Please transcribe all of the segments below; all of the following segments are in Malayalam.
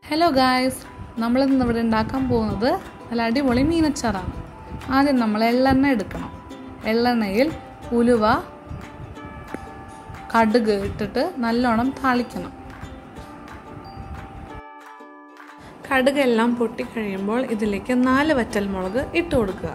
ഹലോ ഗായ്സ് നമ്മളിന്ന് ഇവിടെ ഉണ്ടാക്കാൻ പോകുന്നത് നല്ല അടിപൊളി മീനച്ചാറാണ് ആദ്യം നമ്മൾ എള്ളെണ്ണ എടുക്കണം എള്ളെണ്ണയിൽ ഉലുവ കടുക് ഇട്ടിട്ട് നല്ലോണം താളിക്കണം കടുകെല്ലാം പൊട്ടിക്കഴിയുമ്പോൾ ഇതിലേക്ക് നാല് വറ്റൽമുളക് ഇട്ട് കൊടുക്കുക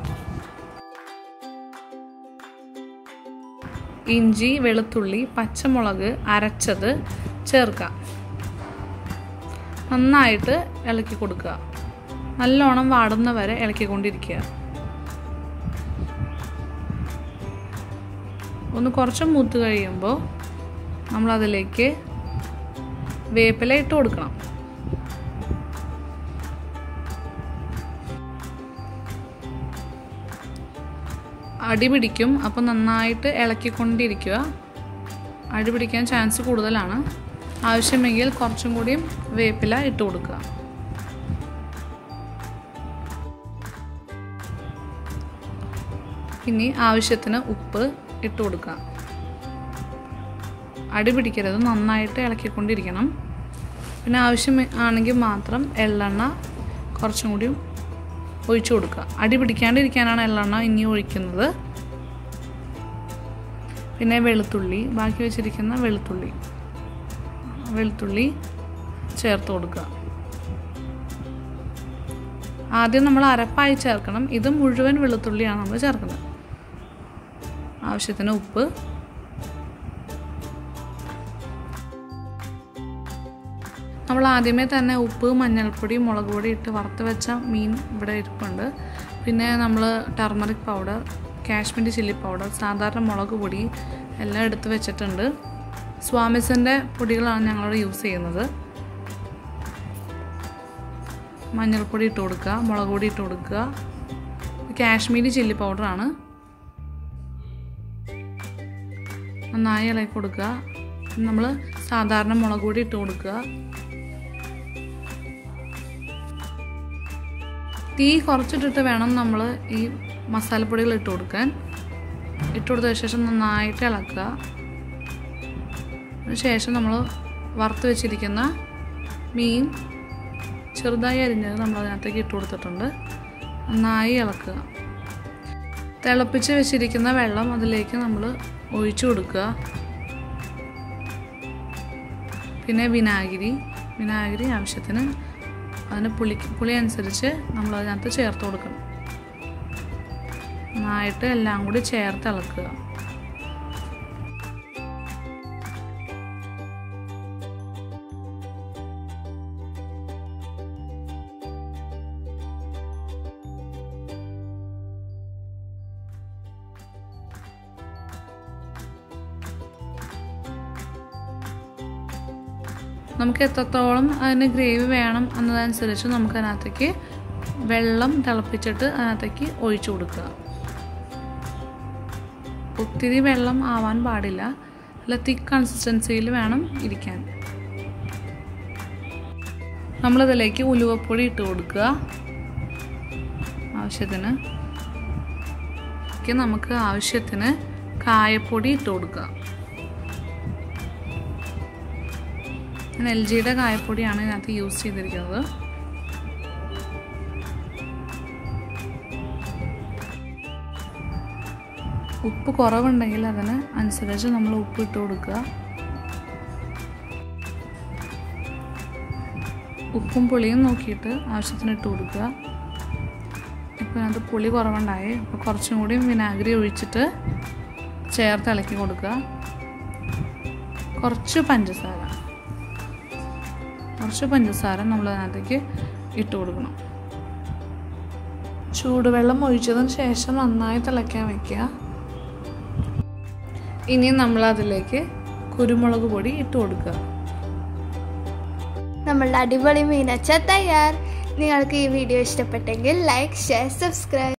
ഇഞ്ചി വെളുത്തുള്ളി പച്ചമുളക് അരച്ചത് ചേർക്കാം നന്നായിട്ട് ഇളക്കി കൊടുക്കുക നല്ലോണം വാടുന്ന വരെ ഇളക്കിക്കൊണ്ടിരിക്കുക ഒന്ന് കുറച്ച് മൂത്ത് കഴിയുമ്പോൾ നമ്മളതിലേക്ക് വേപ്പില ഇട്ട് കൊടുക്കണം അടി പിടിക്കും അപ്പം നന്നായിട്ട് ഇളക്കിക്കൊണ്ടിരിക്കുക അടി പിടിക്കാൻ ചാൻസ് കൂടുതലാണ് ആവശ്യമെങ്കിൽ കുറച്ചും കൂടിയും വേപ്പില ഇട്ട് കൊടുക്കുക ഇനി ആവശ്യത്തിന് ഉപ്പ് ഇട്ട് കൊടുക്കുക അടി പിടിക്കരുത് നന്നായിട്ട് ഇളക്കിക്കൊണ്ടിരിക്കണം പിന്നെ ആവശ്യം ആണെങ്കിൽ മാത്രം എള്ളെണ്ണ കുറച്ചും കൂടി ഒഴിച്ചു കൊടുക്കുക അടി പിടിക്കാണ്ടിരിക്കാനാണ് എള്ളെണ്ണ ഇനി ഒഴിക്കുന്നത് പിന്നെ വെളുത്തുള്ളി ബാക്കി വെച്ചിരിക്കുന്ന വെളുത്തുള്ളി വെളുത്തുള്ളി ചേർത്ത് കൊടുക്കുക ആദ്യം നമ്മൾ അരപ്പായി ചേർക്കണം ഇത് മുഴുവൻ വെളുത്തുള്ളിയാണ് നമ്മൾ ചേർക്കുന്നത് ആവശ്യത്തിന് ഉപ്പ് നമ്മൾ ആദ്യമേ തന്നെ ഉപ്പ് മഞ്ഞൾപ്പൊടി മുളക് പൊടി ഇട്ട് വറുത്ത് വെച്ച മീൻ ഇവിടെ ഇരിപ്പുണ്ട് പിന്നെ നമ്മൾ turmeric powder Kashmiri chilli powder സാധാരണ മുളക് പൊടി എല്ലാം എടുത്ത് വെച്ചിട്ടുണ്ട് സ്വാമിസിൻ്റെ പൊടികളാണ് ഞങ്ങളിവിടെ യൂസ് ചെയ്യുന്നത് മഞ്ഞൾപ്പൊടി ഇട്ട് കൊടുക്കുക മുളക് പൊടി ഇട്ട് കൊടുക്കുക കാശ്മീരി ചില്ലി പൗഡറാണ് നന്നായി ഇളക്കി കൊടുക്കുക നമ്മൾ സാധാരണ മുളക് പൊടി ഇട്ട് കൊടുക്കുക തീ കുറച്ചിട്ടിട്ട് വേണം നമ്മൾ ഈ മസാലപ്പൊടികൾ ഇട്ട് കൊടുക്കാൻ ഇട്ട് കൊടുത്ത ശേഷം നന്നായിട്ട് ഇളക്കുക ശേഷം നമ്മൾ വറുത്ത് വെച്ചിരിക്കുന്ന മീൻ ചെറുതായി അരിഞ്ഞത് നമ്മൾ അതിനകത്തേക്ക് ഇട്ട് കൊടുത്തിട്ടുണ്ട് നന്നായി ഇളക്കുക തിളപ്പിച്ച് വെച്ചിരിക്കുന്ന വെള്ളം അതിലേക്ക് നമ്മൾ ഒഴിച്ചു കൊടുക്കുക പിന്നെ വിനാഗിരി വിനാഗിരി ആവശ്യത്തിന് അതിന് പുളി പുളി അനുസരിച്ച് നമ്മൾ അതിനകത്ത് ചേർത്ത് കൊടുക്കണം നന്നായിട്ട് എല്ലാം കൂടി ചേർത്ത് ഇളക്കുക നമുക്ക് എത്രത്തോളം അതിന് ഗ്രേവി വേണം എന്നതനുസരിച്ച് നമുക്ക് അതിനകത്തേക്ക് വെള്ളം തിളപ്പിച്ചിട്ട് അതിനകത്തേക്ക് ഒഴിച്ചു കൊടുക്കുക ഒത്തിരി വെള്ളം ആവാൻ പാടില്ല നല്ല തിക്ക് കൺസിസ്റ്റൻസിയിൽ വേണം ഇരിക്കാൻ നമ്മളിതിലേക്ക് ഉലുവപ്പൊടി ഇട്ട് കൊടുക്കുക ആവശ്യത്തിന് നമുക്ക് ആവശ്യത്തിന് കായപ്പൊടി ഇട്ട് കൊടുക്കുക ഞാൻ എൽ ജിയുടെ കായപ്പൊടിയാണ് ഇതിനകത്ത് യൂസ് ചെയ്തിരിക്കുന്നത് ഉപ്പ് കുറവുണ്ടെങ്കിൽ അതിന് അനുസരിച്ച് നമ്മൾ ഉപ്പ് ഇട്ട് കൊടുക്കുക ഉപ്പും പുളിയും നോക്കിയിട്ട് ആവശ്യത്തിന് ഇട്ട് കൊടുക്കുക ഇപ്പോൾ അതിനകത്ത് പുളി കുറവുണ്ടായി അപ്പോൾ കുറച്ചും കൂടി വിനാഗിരി ഒഴിച്ചിട്ട് ചേർത്ത് ഇളക്കി കൊടുക്കുക കുറച്ച് പഞ്ചസാര കുറച്ച് പഞ്ചസാര നമ്മൾ അതിനകത്തേക്ക് ഇട്ട് കൊടുക്കണം ചൂടുവെള്ളം ഒഴിച്ചതിന് ശേഷം നന്നായി തിളയ്ക്കാൻ വെക്കുക ഇനി നമ്മൾ അതിലേക്ക് കുരുമുളക് പൊടി ഇട്ട് കൊടുക്കുക നമ്മളുടെ അടിപൊളി മീനച്ച തയ്യാർ നിങ്ങൾക്ക് ഈ വീഡിയോ ഇഷ്ടപ്പെട്ടെങ്കിൽ ലൈക്ക് ഷെയർ സബ്സ്ക്രൈബ്